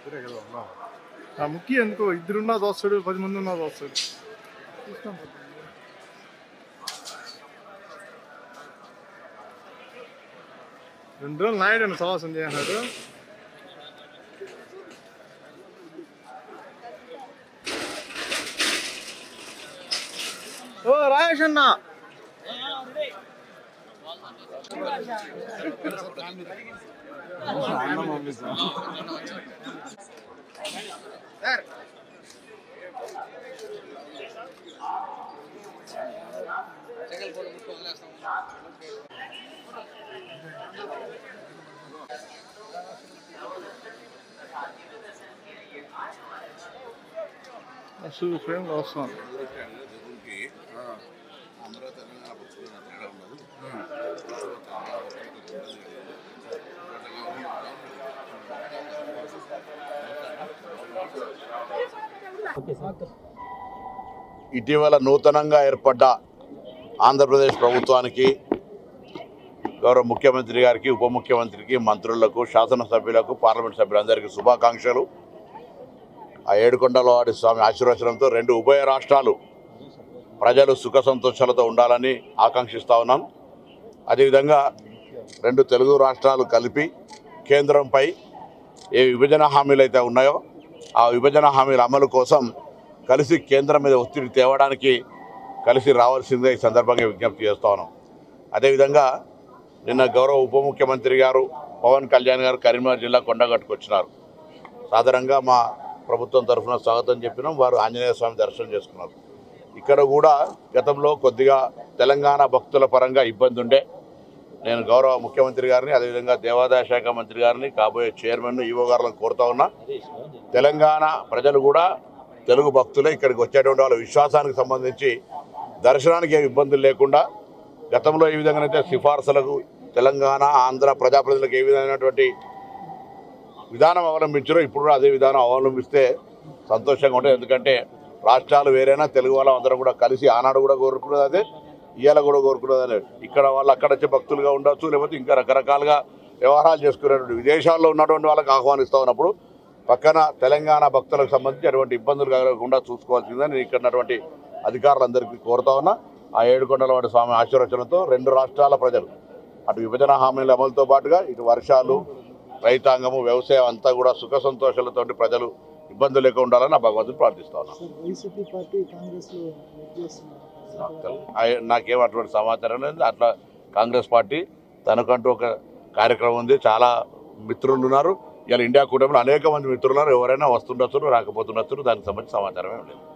ఇద్దరే కదా ఉన్నాం ఆ ముఖ్య ఎందుకో ఇద్దరున్నా దోస్తాడు పది మంది ఉన్నా దోస్తాడు రెండు రోజులు నాయుడు సవాసం చేయన్నాడు ఓ రాయేష్ అన్న అసలు ఫ్రేమ్ వస్తున్నాను ఇటీవల నూతనంగా ఏర్పడ్డ ఆంధ్రప్రదేశ్ ప్రభుత్వానికి గౌరవ ముఖ్యమంత్రి గారికి ఉప ముఖ్యమంత్రికి మంత్రులకు శాసనసభ్యులకు పార్లమెంట్ సభ్యులందరికీ శుభాకాంక్షలు ఆ ఏడుకొండల వాడి స్వామి ఆశీర్వచనంతో రెండు ఉభయ రాష్ట్రాలు ప్రజలు సుఖ సంతోషాలతో ఉండాలని ఆకాంక్షిస్తా ఉన్నాను అదేవిధంగా రెండు తెలుగు రాష్ట్రాలు కలిపి కేంద్రంపై ఏ విభజన హామీలు అయితే ఉన్నాయో ఆ విభజన హామీల అమలు కోసం కలిసి కేంద్రం మీద ఒత్తిడి తేవడానికి కలిసి రావాల్సిందే ఈ సందర్భంగా విజ్ఞప్తి చేస్తా ఉన్నాం అదేవిధంగా నిన్న గౌరవ ఉప ముఖ్యమంత్రి గారు పవన్ కళ్యాణ్ గారు కరీంనగర్ జిల్లా కొండగట్టుకు వచ్చినారు సాధారణంగా మా ప్రభుత్వం తరఫున స్వాగతం చెప్పినాం వారు ఆంజనేయ స్వామి దర్శనం చేసుకున్నారు ఇక్కడ కూడా గతంలో కొద్దిగా తెలంగాణ భక్తుల పరంగా ఇబ్బంది ఉండే నేను గౌరవ ముఖ్యమంత్రి గారిని అదేవిధంగా దేవాదాయ శాఖ మంత్రి గారిని కాబోయే చైర్మన్ ఈవో గారులను కోరుతా ఉన్నా తెలంగాణ ప్రజలు కూడా తెలుగు భక్తులే ఇక్కడికి వచ్చేటువంటి వాళ్ళ విశ్వాసానికి సంబంధించి దర్శనానికి ఏ ఇబ్బందులు లేకుండా గతంలో ఏ విధంగానైతే సిఫార్సులకు తెలంగాణ ఆంధ్ర ప్రజాప్రతినిధులకు ఏ విధమైనటువంటి విధానం అవలంబించారో ఇప్పుడు కూడా అదే విధానం అవలంబిస్తే సంతోషంగా ఉంటుంది ఎందుకంటే రాష్ట్రాలు వేరైనా తెలుగు వాళ్ళం అందరం కూడా కలిసి ఆనాడు కూడా కోరుకున్నది అదే ఇవాళ కూడా కోరుకున్నది అదే ఇక్కడ వాళ్ళు అక్కడ వచ్చే భక్తులుగా ఉండొచ్చు లేకపోతే ఇంకా రకరకాలుగా వ్యవహారాలు చేసుకునేటువంటి విదేశాల్లో ఉన్నటువంటి వాళ్ళకి ఆహ్వానిస్తూ ఉన్నప్పుడు పక్కన తెలంగాణ భక్తులకు సంబంధించి అటువంటి ఇబ్బందులు కలగకుండా చూసుకోవాల్సిందని నేను ఇక్కడ ఉన్నటువంటి అధికారులందరికీ కోరుతా ఉన్నా ఆ ఏడుకొండల వాడి స్వామి ఆశీర్వచనంతో రెండు రాష్ట్రాల ప్రజలు అటు విభజన హామీల అమలుతో పాటుగా ఇటు వర్షాలు రైతాంగము వ్యవసాయం అంతా కూడా సుఖ సంతోషాలతో ప్రజలు ఇబ్బందులు లేకుండా ఉండాలని నా భగవంతుని ప్రార్థిస్తా ఉన్నాను సార్ వైసీపీ పార్టీ కాంగ్రెస్ లో చేస్తున్నారు నాకు తెలు- ఆ- నాకేం అటువంటి సమాచారం లేదు అట్లా కాంగ్రెస్ పార్టీ తనకంటూ ఒక కార్యక్రమం ఉంది చాలా మిత్రులు ఉన్నారు ఇలా ఇండియా కూటమిలో అనేక మంది మిత్రులు ఉన్నారు ఎవరైనా వస్తుండొచ్చు రాకపోతుండొచ్చు దానికి సంబంధించి సమాచారం ఏం లేదు